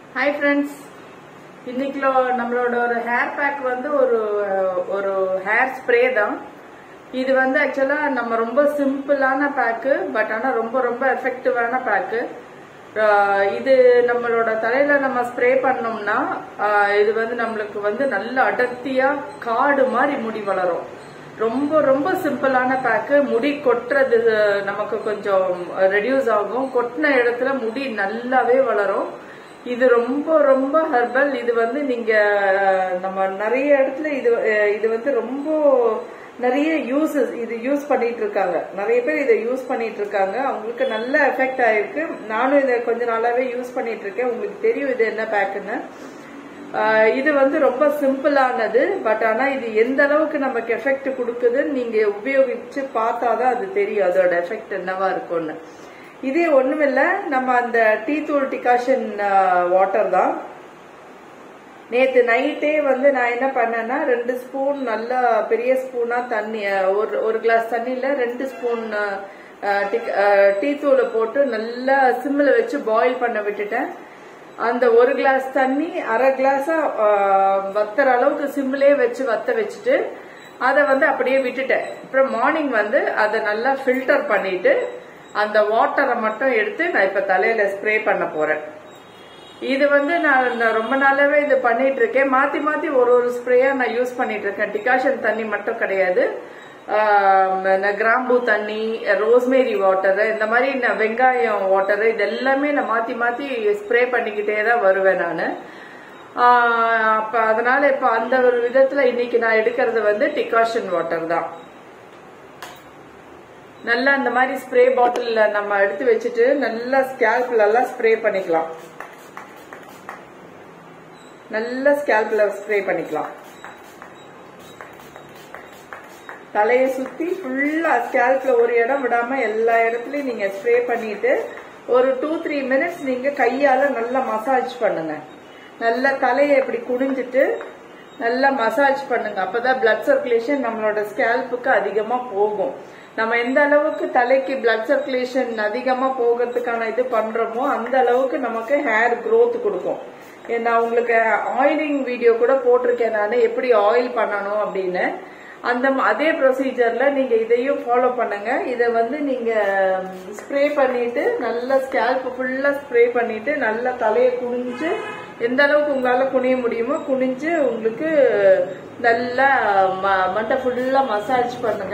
hi friends இன்னைக்கு நம்மளோட ஒரு ஹேர் பேக் வந்து ஒரு ஒரு ஹேர் ஸ்ப்ரே தான் இது வந்து ஆக்சுவலா நம்ம ரொம்ப சிம்பிளான பேக்கு பட் ஆனா ரொம்ப ரொம்ப எஃபெக்டிவான பேக்கு இது நம்மளோட தலையில நம்ம ஸ்ப்ரே பண்ணோம்னா ஆஹ் இது வந்து நம்மளுக்கு வந்து நல்ல அடர்த்தியா காடு மாதிரி முடி வளரும் ரொம்ப ரொம்ப சிம்பிளான பேக்கு முடி கொட்டுறது நமக்கு கொஞ்சம் ரெடியூஸ் ஆகும் கொட்டின இடத்துல முடி நல்லாவே வளரும் இது ரொம்ப ரொம்ப ஹெர்பல் இது வந்து நீங்க நம்ம நிறைய இடத்துல இது அஹ் இது வந்து ரொம்ப நிறைய யூசஸ் இது யூஸ் பண்ணிட்டு இருக்காங்க நிறைய பேர் இதை யூஸ் பண்ணிட்டு இருக்காங்க அவங்களுக்கு நல்ல எஃபெக்ட் ஆயிருக்கு நானும் இதை கொஞ்ச நாளாவே யூஸ் பண்ணிட்டு இருக்கேன் உங்களுக்கு தெரியும் இது என்ன பேக்குன்னு ஆஹ் இது வந்து ரொம்ப சிம்பிளானது பட் ஆனா இது எந்த அளவுக்கு நமக்கு எஃபெக்ட் கொடுக்குதுன்னு நீங்க உபயோகிச்சு பார்த்தாதான் அது தெரியும் அதோட எஃபெக்ட் என்னவா இருக்கும்னு இதே ஒண்ணுமில்ல நம்ம அந்த டீ தூள் டிகாஷன் வாட்டர் தான் நேத்து நைட்டே வந்து நான் என்ன பண்ணேன்னா ரெண்டு ஸ்பூன் நல்லா பெரிய ஸ்பூனா தண்ணி அஹ், ஒரு ஒரு கிளாஸ் தண்ணியில ரெண்டு ஸ்பூன் டீ தூளை போட்டு நல்லா சிம்மில் வச்சு பாயில் பண்ண விட்டுட்டேன் அந்த ஒரு கிளாஸ் தண்ணி அரை கிளாஸா வத்துற அளவுக்கு சிம்மிலே வச்சு வத்த வச்சுட்டு அதை வந்து அப்படியே விட்டுட்டேன் அப்புறம் மார்னிங் வந்து அதை நல்லா ஃபில்டர் பண்ணிட்டு அந்த வாட்டரை மட்டும் எடுத்து நான் இப்ப தலையில ஸ்ப்ரே பண்ண போறேன் இது வந்து நான் நான் ரொம்ப நாளாவே இது பண்ணிட்டு இருக்கேன் மாத்தி மாத்தி ஒரு ஒரு ஸ்ப்ரேயா நான் யூஸ் பண்ணிட்டு இருக்கேன் டிகாஷன் தண்ணி மட்டும் கிடையாது ஆஹ் இந்த கிராம்பு தண்ணி ரோஸ்மேரி வாட்டர் இந்த மாதிரி நான் வெங்காயம் வாட்டர் இது எல்லாமே நான் மாத்தி மாத்தி ஸ்ப்ரே பண்ணிக்கிட்டே தான் வருவேன் நான் அப்ப அதனால இப்ப அந்த ஒரு விதத்துல இன்னைக்கு நான் எடுக்கிறது வந்து டிகாஷன் வாட்டர் தான் நல்லா இந்த மாதிரி ஸ்ப்ரே பாட்டில்ல நம்ம எடுத்து வச்சுட்டு நல்லா ஸ்கேல்ப்ல எல்லாம் ஸ்ப்ரே பண்ணிக்கலாம் நல்லா ஸ்கேல்ப்ல ஸ்ப்ரே பண்ணிக்கலாம் தலையை சுத்தி ஃபுல்லா ஸ்கேல்ப்ல ஒரு இடம் விடாம எல்லா இடத்துலயும் நீங்க ஸ்ப்ரே பண்ணிட்டு ஒரு டூ த்ரீ மினிட்ஸ் நீங்க கையால நல்லா மசாஜ் பண்ணுங்க நல்லா தலையை இப்படி குனிஞ்சிட்டு நல்லா மசாஜ் பண்ணுங்க அப்பதான் பிளட் சர்க்குலேஷன் நம்மளோட ஸ்கேல்புக்கு அதிகமா போகும் நம்ம எந்த அளவுக்கு தலைக்கு பிளட் சர்க்குலேஷன் அதிகமா போகிறதுக்கான இது பண்றோமோ அந்த அளவுக்கு நமக்கு ஹேர் growth கொடுக்கும் நான் உங்களுக்கு ஆயிலிங் வீடியோ கூட போட்டிருக்கேன் நான் எப்படி ஆயில் பண்ணணும் அப்படின்னு அந்த ம- அதே ப்ரொசீஜர்ல நீங்க இதையும் ஃபாலோ பண்ணுங்க இதை வந்து நீங்க ஸ்ப்ரே பண்ணிட்டு நல்லா ஸ்கேல்ப் ஃபுல்லா ஸ்ப்ரே பண்ணிட்டு நல்லா தலையை குனிஞ்சு எந்த அளவுக்கு உங்களால குனிய முடியுமோ குனிஞ்சு உங்களுக்கு நல்லா ம- மண்டை ஃபுல்லா மசாஜ் பண்ணுங்க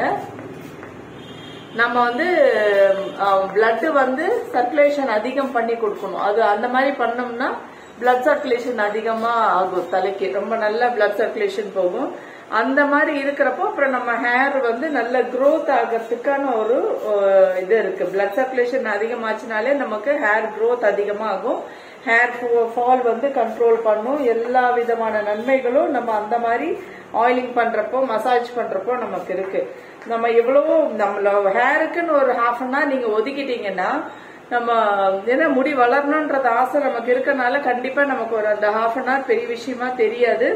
நம்ம வந்து பிளட் வந்து சர்க்குலேஷன் அதிகம் பண்ணி கொடுக்கணும் அது அந்த மாதிரி பண்ணோம்னா பிளட் சர்க்குலேஷன் அதிகமா ஆகும் தலைக்கு ரொம்ப நல்ல பிளட் சர்க்குலேஷன் போகும் அந்த மாதிரி இருக்கிறப்போ அப்புறம் நம்ம ஹேர் வந்து நல்ல growth ஆகிறதுக்கான ஒரு அஹ், இது இருக்கு பிளட் சர்க்குலேஷன் அதிகமாச்சுனாலே நமக்கு ஹேர் growth அதிகமாகும் ஹேர் ஃபால் வந்து கண்ட்ரோல் பண்ணும் எல்லா விதமான நன்மைகளும் நம்ம அந்த மாதிரி ஆயிலிங் பண்றப்போ மசாஜ் பண்றப்போ நமக்கு இருக்கு நம்ம எவ்வளவோ நம்மள ஹேருக்குன்னு ஒரு ஹாஃப் அன் ஹவர் நீங்க ஒதுக்கிட்டீங்கன்னா நம்ம என்ன முடி வளரணுன்றது ஆசை நமக்கு இருக்கனால கண்டிப்பா நமக்கு ஒரு அந்த ஹாஃப் அன் ஹவர் பெரிய விஷயமா தெரியாது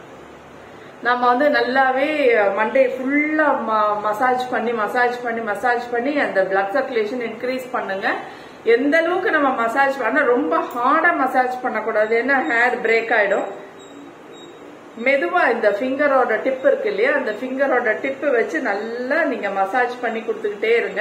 நம்ம வந்து நல்லாவே மண்டே ஃபுல்லா மசாஜ் பண்ணி மசாஜ் பண்ணி மசாஜ் பண்ணி அந்த பிளட் சர்க்குலேஷன் இன்க்ரீஸ் பண்ணுங்க எந்த அளவுக்கு நம்ம மசாஜ் பண்ண ரொம்ப ஹார்டா மசாஜ் பண்ணக்கூடாது ஏன்னா ஹேர் பிரேக் ஆயிடும் மெதுவா இந்த ஃபிங்கரோட டிப் இருக்கு இல்லையா அந்த ஃபிங்கரோட டிப் வச்சு நல்லா நீங்க மசாஜ் பண்ணி கொடுத்துக்கிட்டே இருங்க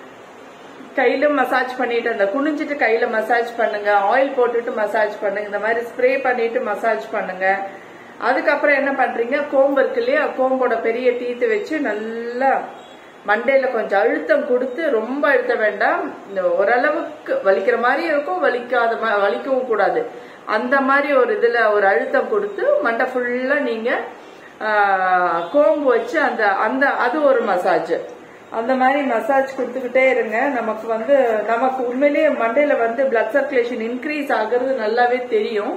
கையில மசாஜ் பண்ணிட்டு அந்த குனிஞ்சிட்டு கையில மசாஜ் பண்ணுங்க ஆயில் போட்டுட்டு மசாஜ் பண்ணுங்க இந்த மாதிரி ஸ்ப்ரே பண்ணிட்டு மசாஜ் பண்ணுங்க அதுக்கப்புறம் என்ன பண்றீங்க கோம்பு இருக்கு இல்லையா கோம்போட பெரிய டீத்து வச்சு நல்லா மண்டையில கொஞ்சம் அழுத்தம் கொடுத்து ரொம்ப அழுத்த வேண்டாம் இந்த ஓரளவுக்கு வலிக்கிற மாதிரி இருக்கும் வலிக்காத மா- வலிக்கவும் கூடாது அந்த மாதிரி ஒரு இதுல ஒரு அழுத்தம் கொடுத்து மண்டை ஃபுல்லா நீங்க ஆஹ், கோம்பு வச்சு அந்த அந்த அது ஒரு மசாஜ் அந்த மாதிரி மசாஜ் கொடுத்துக்கிட்டே இருங்க நமக்கு வந்து நமக்கு உண்மையிலேயே மண்டையில வந்து பிளட் சர்க்குலேஷன் இன்க்ரீஸ் ஆகுறது நல்லாவே தெரியும்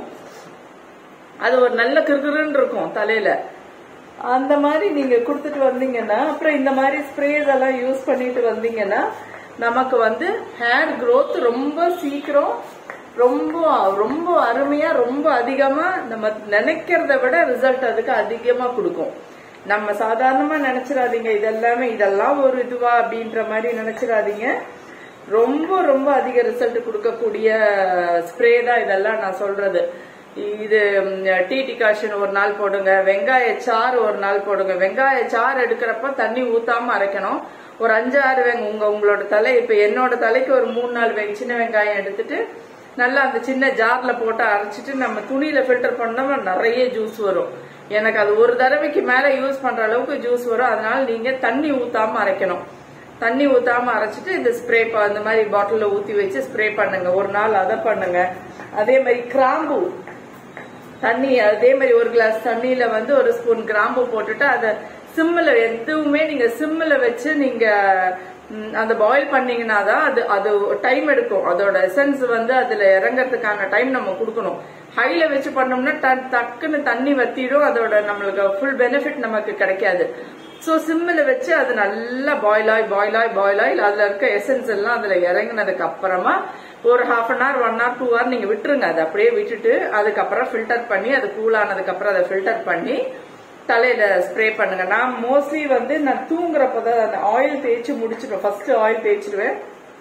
அது ஒரு நல்ல கிருகிருன்னு இருக்கும் தலையில அந்த மாதிரி நீங்க கொடுத்துட்டு வந்தீங்கன்னா அப்புறம் இந்த மாதிரி ஸ்ப்ரேஸ் எல்லாம் யூஸ் பண்ணிட்டு வந்தீங்கன்னா நமக்கு வந்து ஹேர் growth ரொம்ப சீக்கிரம் ரொம்ப ரொம்ப அருமையா ரொம்ப அதிகமா நம்ம நினைக்கிறத விட ரிசல்ட் அதுக்கு அதிகமா கொடுக்கும் நம்ம சாதாரணமா நினைச்சிடாதீங்க இதெல்லாமே இதெல்லாம் ஒரு இதுவா அப்படின்ற மாதிரி நினைச்சிடாதீங்க ரொம்ப ரொம்ப அதிக ரிசல்ட் கொடுக்கக்கூடிய ஸ்ப்ரே தான் இதெல்லாம் நான் சொல்றது இது டீ டிகாஷன் ஒரு நாள் போடுங்க வெங்காய சாறு ஒரு நாள் போடுங்க வெங்காய சாறு எடுக்கிறப்ப தண்ணி ஊத்தாம அரைக்கணும் ஒரு அஞ்சு ஆறு வெங்க உங்க உங்களோட தலை இப்ப என்னோட தலைக்கு ஒரு மூணு நாலு வெங்க சின்ன வெங்காயம் எடுத்துட்டு நல்லா அந்த சின்ன ஜார்ல போட்டு அரைச்சிட்டு நம்ம துணியில ஃபில்டர் பண்ணோம்னா நிறைய ஜூஸ் வரும் எனக்கு அது ஒரு தடவைக்கு மேல யூஸ் பண்ற அளவுக்கு ஜூஸ் வரும் அதனால நீங்க தண்ணி ஊத்தாம அரைக்கணும் தண்ணி ஊத்தாம அரைச்சிட்டு இந்த ஸ்ப்ரே அந்த மாதிரி பாட்டில்ல ஊத்தி வச்சு ஸ்ப்ரே பண்ணுங்க ஒரு நாள் அதை பண்ணுங்க அதே மாதிரி கிராம்பு தண்ணி அதே மாதிரி ஒரு கிளாஸ் தண்ணியில வந்து ஒரு ஸ்பூன் கிராம்பு போட்டுட்டு அதை சிம்மில் எதுவுமே நீங்க சிம்மில் வச்சு நீங்க ம், அந்த பாயில் பண்ணீங்கன்னா தான் அது அது டைம் எடுக்கும் அதோட எசன்ஸ் வந்து அதுல இறங்கறதுக்கான டைம் நம்ம கொடுக்கணும் ஹைல வச்சு பண்ணோம்னா ட- டக்குன்னு தண்ணி வத்திடும் அதோட நம்மளுக்கு ஃபுல் பெனிஃபிட் நமக்கு கிடைக்காது ஸோ சிம்மில் வச்சு அது நல்லா பாயில் ஆகி பாயில் ஆகி பாயில் ஆகி அதுல இருக்க எசன்ஸ் எல்லாம் அதுல இறங்கினதுக்கு அப்புறமா ஒரு half an hour one hour two hour நீங்க விட்டுருங்க அதை அப்படியே விட்டுட்டு அதுக்கப்புறம் ஃபில்டர் பண்ணி அது கூல் ஆனதுக்கு அப்புறம் அதை ஃபில்டர் பண்ணி தலையில ஸ்ப்ரே பண்ணுங்க நான் மோஸ்ட்லி வந்து நான் தூங்குறப்பதான் அந்த ஆயில் தேய்ச்சி முடிச்சிடுவேன் ஃபர்ஸ்ட் ஆயில் தேய்ச்சிடுவேன்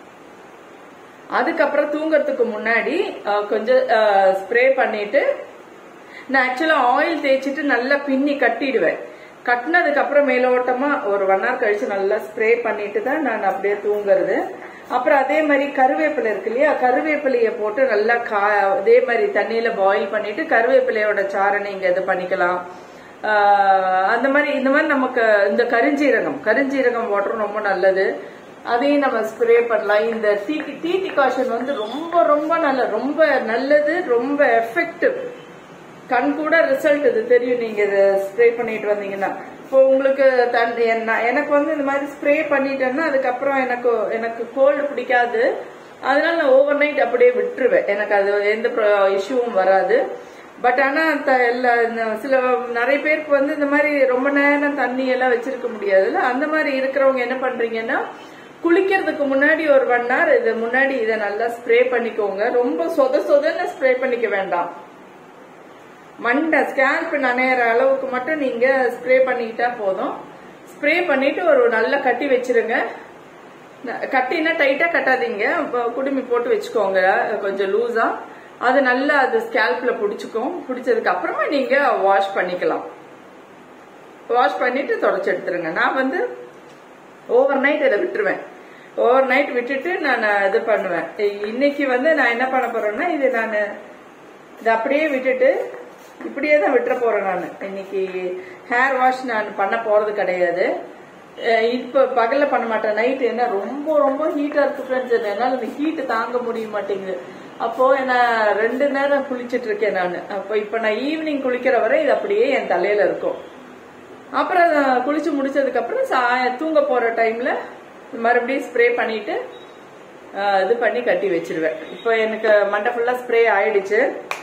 அதுக்கப்புறம் தூங்குறதுக்கு முன்னாடி அஹ், கொஞ்சம் ஸ்ப்ரே பண்ணிட்டு நான் ஆக்சுவலா ஆயில் தேய்ச்சிட்டு நல்லா பின்னி கட்டிடுவேன் கட்டினதுக்கு அப்புறம் மேலோட்டமா ஒரு ஒன் ஹவர் கழிச்சு நல்லா ஸ்ப்ரே பண்ணிட்டு தான் நான் அப்படியே தூங்குறது அப்புறம் அதே மாதிரி கருவேப்பிலை இருக்கு இல்லையா கருவேப்பிலைய போட்டு நல்லா கா அதே மாதிரி தண்ணியில பாயில் பண்ணிட்டு கருவேப்பிலையோட சாறை நீங்க இது பண்ணிக்கலாம் ஆஹ் அந்த மாதிரி இந்த மாதிரி நமக்கு இந்த கருஞ்சீரகம் கருஞ்சீரகம் வாட்டரும் ரொம்ப நல்லது அதையும் நம்ம ஸ்ப்ரே பண்ணலாம் இந்த டீ டீ டிகாஷன் வந்து ரொம்ப ரொம்ப நல்ல ரொம்ப நல்லது ரொம்ப எஃபெக்டிவ் கண் கூட ரிசல்ட் இது தெரியும் நீங்க இதை ஸ்ப்ரே பண்ணிட்டு வந்தீங்கன்னா இப்போ உங்களுக்கு தன் என்ன- எனக்கு வந்து இந்த மாதிரி ஸ்ப்ரே பண்ணிட்டேன்னா அதுக்கப்புறம் எனக்கு எனக்கு கோல்டு பிடிக்காது அதனால நான் ஓவர் நைட் அப்படியே விட்டுருவேன் எனக்கு அது எந்த இஷ்யூவும் வராது பட் ஆனா த- எல்லா இந்த சில நிறைய பேருக்கு வந்து இந்த மாதிரி ரொம்ப நேரம் தண்ணி எல்லாம் வச்சிருக்க முடியாதுல்ல அந்த மாதிரி இருக்கிறவங்க என்ன பண்றீங்கன்னா குளிக்கிறதுக்கு முன்னாடி ஒரு ஒன் ஹவர் இது முன்னாடி இதை நல்லா ஸ்ப்ரே பண்ணிக்கோங்க ரொம்ப சொத சொதன்னு ஸ்ப்ரே பண்ணிக்க வேண்டாம் மண்டை ஸ்கேல்ப் நனையிற அளவுக்கு மட்டும் நீங்க ஸ்ப்ரே பண்ணிக்கிட்டா போதும் ஸ்ப்ரே பண்ணிட்டு ஒரு நல்ல கட்டி வச்சிருங்க ந- கட்டினா டைட்டா கட்டாதீங்க இப்ப குடுமி போட்டு வச்சுக்கோங்க கொஞ்சம் லூஸா அது நல்லா அது ஸ்கேல்ப்ல பிடிச்சிக்கும் பிடிச்சதுக்கு அப்புறமா நீங்க வாஷ் பண்ணிக்கலாம் வாஷ் பண்ணிட்டு தொடச்சு எடுத்துருங்க நான் வந்து ஓவர் நைட் இதை விட்டுருவேன் ஓவர் நைட் விட்டுட்டு நான் இது பண்ணுவேன் இன்னைக்கு வந்து நான் என்ன பண்ண போறேன்னா இது நான் இதை அப்படியே விட்டுட்டு இப்படியே தான் விட்டுற போறேன் நான் இன்னைக்கு ஹேர் வாஷ் நான் பண்ண போறது கிடையாது அஹ் இப்ப பகல்ல பண்ண மாட்டேன் நைட் என்ன ரொம்ப ரொம்ப ஹீட்டா இருக்கு ஃப்ரெண்ட்ஸ் என்னால இந்த ஹீட் தாங்க முடிய மாட்டேங்குது அப்போ நான் ரெண்டு நேரம் குளிச்சிட்டு இருக்கேன் நான் அப்போ இப்ப நான் ஈவினிங் குளிக்கிற வரை இது அப்படியே என் தலையில இருக்கும் அப்புறம் அதை குளிச்சு முடிச்சதுக்கு அப்புறம் சாய தூங்க போற டைம்ல மறுபடியும் ஸ்ப்ரே பண்ணிட்டு ஆஹ், இது பண்ணி கட்டி வச்சிருவேன் இப்போ எனக்கு மண்டை ஃபுல்லா ஸ்ப்ரே ஆயிடுச்சு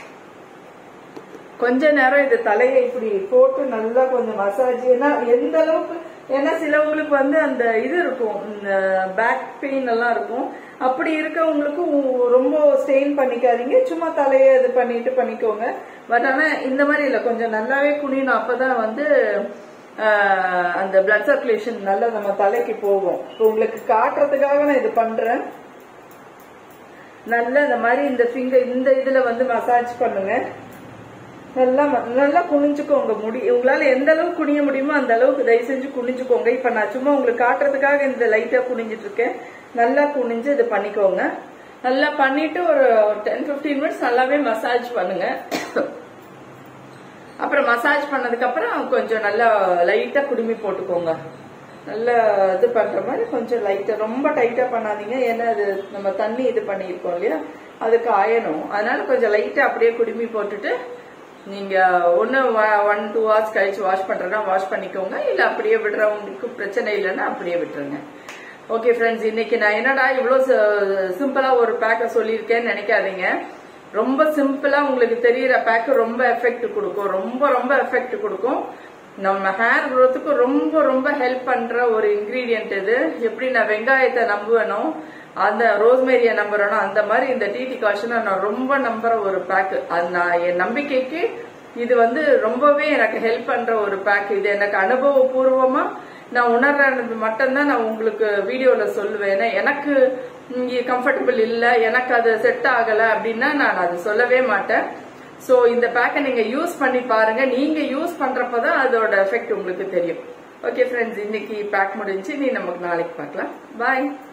கொஞ்ச நேரம் இது தலையை இப்படி போட்டு நல்லா கொஞ்சம் மசாஜ் ஏன்னா எந்த அளவுக்கு ஏன்னா சிலவங்களுக்கு வந்து அந்த இது இருக்கும் இந்த பேக் பெயின் எல்லாம் இருக்கும் அப்படி இருக்கவங்களுக்கு உ- ரொம்ப ஸ்டெயின் பண்ணிக்காதீங்க சும்மா தலையை இது பண்ணிட்டு பண்ணிக்கோங்க பட் ஆனா இந்த மாதிரி இல்லை கொஞ்சம் நல்லாவே குனியணும் அப்பதான் வந்து ஆஹ், அந்த பிளட் சர்க்குலேஷன் நல்லா நம்ம தலைக்கு போகும் இப்போ உங்களுக்கு காட்டுறதுக்காக நான் இது பண்றேன் நல்லா இந்த மாதிரி இந்த ஃபிங்கர் இந்த இதுல வந்து மசாஜ் பண்ணுங்க நல்லா ம- நல்லா குனிஞ்சுக்கோங்க முடி உங்களால எந்த அளவுக்கு குனிய முடியுமோ அந்த அளவுக்கு தயவு செஞ்சு குனிஞ்சுக்கோங்க இப்ப நான் சும்மா உங்களுக்கு காட்டுறதுக்காக இந்த லைட்டா குனிஞ்சிட்டு இருக்கேன் நல்லா குனிஞ்சு இது பண்ணிக்கோங்க நல்லா பண்ணிட்டு ஒரு டென் 15 மினிட்ஸ் நல்லாவே மசாஜ் பண்ணுங்க அப்புறம் மசாஜ் பண்ணதுக்கு அப்புறம் கொஞ்சம் நல்லா லைட்டா குடுமி போட்டுக்கோங்க நல்லா இது பண்ற மாதிரி கொஞ்சம் லைட்டா ரொம்ப டைட்டா பண்ணாதீங்க ஏன்னா அது நம்ம தண்ணி இது பண்ணியிருக்கோம் இல்லையா அதுக்கு ஆயணும் அதனால கொஞ்சம் லைட்டா அப்படியே குடுமி போட்டுட்டு நீங்க ஒன்னு ஒன் டூ ஹவர்ஸ் கழிச்சு வாஷ் பண்றதா வாஷ் பண்ணிக்கோங்க இல்ல அப்படியே விடுறவங்களுக்கு பிரச்சனை இல்லைன்னா அப்படியே விட்டுருங்க ஓகே ஃப்ரெண்ட்ஸ் இன்னைக்கு நான் என்னடா இவ்வளோ சிம்பிளா ஒரு பேக்கை சொல்லியிருக்கேன்னு நினைக்காதீங்க ரொம்ப சிம்பிளா உங்களுக்கு தெரியற பேக் ரொம்ப எஃபெக்ட் கொடுக்கும் ரொம்ப ரொம்ப எஃபெக்ட் கொடுக்கும் நம்ம ஹேர் growthக்கு ரொம்ப ரொம்ப ஹெல்ப் பண்ற ஒரு இன்கிரீடியன்ட் இது எப்படி நான் வெங்காயத்தை நம்புவேனோ அந்த ரோஸ்மேரியை நம்புறேனோ அந்த மாதிரி இந்த டிடி காஷனை நான் ரொம்ப நம்புற ஒரு பேக் அது நான் என் நம்பிக்கைக்கு இது வந்து ரொம்பவே எனக்கு ஹெல்ப் பண்ற ஒரு பேக் இது எனக்கு அனுபவபூர்வமா நான் உணர்றது மட்டும்தான் நான் உங்களுக்கு வீடியோல சொல்லுவேன் ஏன்னா எனக்கு இங்கே கம்ஃபர்டபுள் இல்லை எனக்கு அது செட் ஆகலை அப்படின்னா நான் அது சொல்லவே மாட்டேன் ஸோ இந்த பேக்கை நீங்க யூஸ் பண்ணி பாருங்க நீங்க யூஸ் பண்றப்பதான் அதோட எஃபெக்ட் உங்களுக்கு தெரியும் ஓகே ஃப்ரெண்ட்ஸ் இன்னைக்கு பேக் முடிஞ்சு நீ நமக்கு நாளைக்கு பார்க்கலாம் பாய்